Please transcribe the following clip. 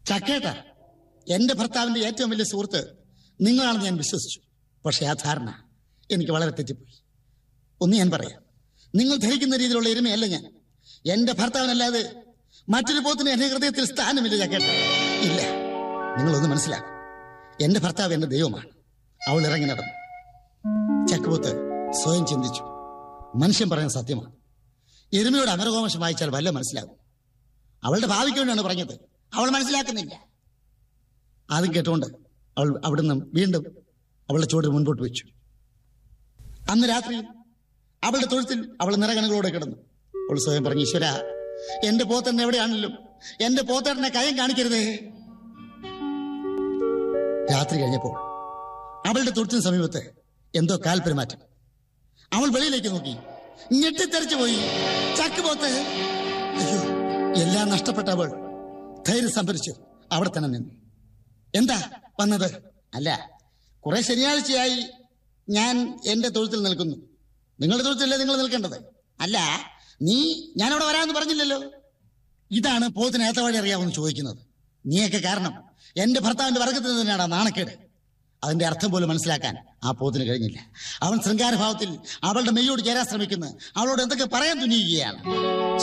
ചക്കേട്ട എന്റെ ഭർത്താവിന്റെ ഏറ്റവും വലിയ സുഹൃത്ത് നിങ്ങളാണെന്ന് ഞാൻ വിശ്വസിച്ചു പക്ഷെ ആ ധാരണ എനിക്ക് വളരെ തെറ്റിപ്പോയി ഒന്ന് ഞാൻ പറയാം നിങ്ങൾ ധരിക്കുന്ന രീതിയിലുള്ള എരുമയല്ല ഞാൻ എന്റെ ഭർത്താവിനല്ലാതെ മറ്റൊരു പോത്തിന് എന്റെ ഹൃദയത്തിൽ സ്ഥാനമില്ല ചക്കേട്ട ഇല്ല നിങ്ങളൊന്ന് മനസ്സിലാക്കും എന്റെ ഭർത്താവ് എന്റെ ദൈവമാണ് അവൾ ഇറങ്ങി നടന്നു ചക്കുപോത്ത് സ്വയം ചിന്തിച്ചു മനുഷ്യൻ പറയുന്ന സത്യമാണ് എരുമയോട് അമരകോമശം വായിച്ചാൽ വല്ല മനസ്സിലാകും അവളുടെ ഭാവിക്ക് വേണ്ടിയാണ് പറഞ്ഞത് അവൾ മനസ്സിലാക്കുന്നില്ല ആദ്യം കേട്ടുകൊണ്ട് അവൾ അവിടുന്ന് വീണ്ടും അവളുടെ ചുവട് മുൻപോട്ട് വെച്ചു അന്ന് രാത്രി അവളുടെ തൊഴുത്തിൽ അവൾ നിറകണകളോടെ കിടന്നു അവൾ സ്വയം പറഞ്ഞു ഈശ്വര എന്റെ പോത്തന്നെ എവിടെയാണല്ലോ എന്റെ പോത്തേട്ടനെ കയം കാണിക്കരുതേ രാത്രി കഴിഞ്ഞപ്പോൾ അവളുടെ തൊഴുത്തിന് സമീപത്ത് എന്തോ കാൽപെരുമാറ്റം അവൾ വെളിയിലേക്ക് നോക്കി ഞെട്ടിത്തെറിച്ചു പോയി ചക്കുപോത്ത് അയ്യോ എല്ലാം നഷ്ടപ്പെട്ട അവൾ ധൈര്യം സംഭരിച്ചു അവിടെ തന്നെ നിന്നു എന്താ വന്നത് അല്ല കുറെ ശനിയാഴ്ചയായി ഞാൻ എന്റെ തൊഴുത്തിൽ നിൽക്കുന്നു നിങ്ങളുടെ തൊഴുത്തിലല്ലേ നിങ്ങൾ നിൽക്കേണ്ടത് അല്ല നീ ഞാൻ അവിടെ വരാമെന്ന് പറഞ്ഞില്ലല്ലോ ഇതാണ് പോത്തിന് ഏത്ത വഴി അറിയാമെന്ന് ചോദിക്കുന്നത് നീയൊക്കെ കാരണം എന്റെ ഭർത്താവിന്റെ വർഗത്തിൽ തന്നെയാണ് ആ നാണക്കേട് അതിന്റെ അർത്ഥം പോലും മനസ്സിലാക്കാൻ ആ പോത്തിന് കഴിഞ്ഞില്ല അവൻ ശൃംഗാരഭാവത്തിൽ അവളുടെ മെയ്യോട് ചേരാൻ ശ്രമിക്കുന്നു അവളോട് എന്തൊക്കെ പറയാൻ തുനിയുകയാണ്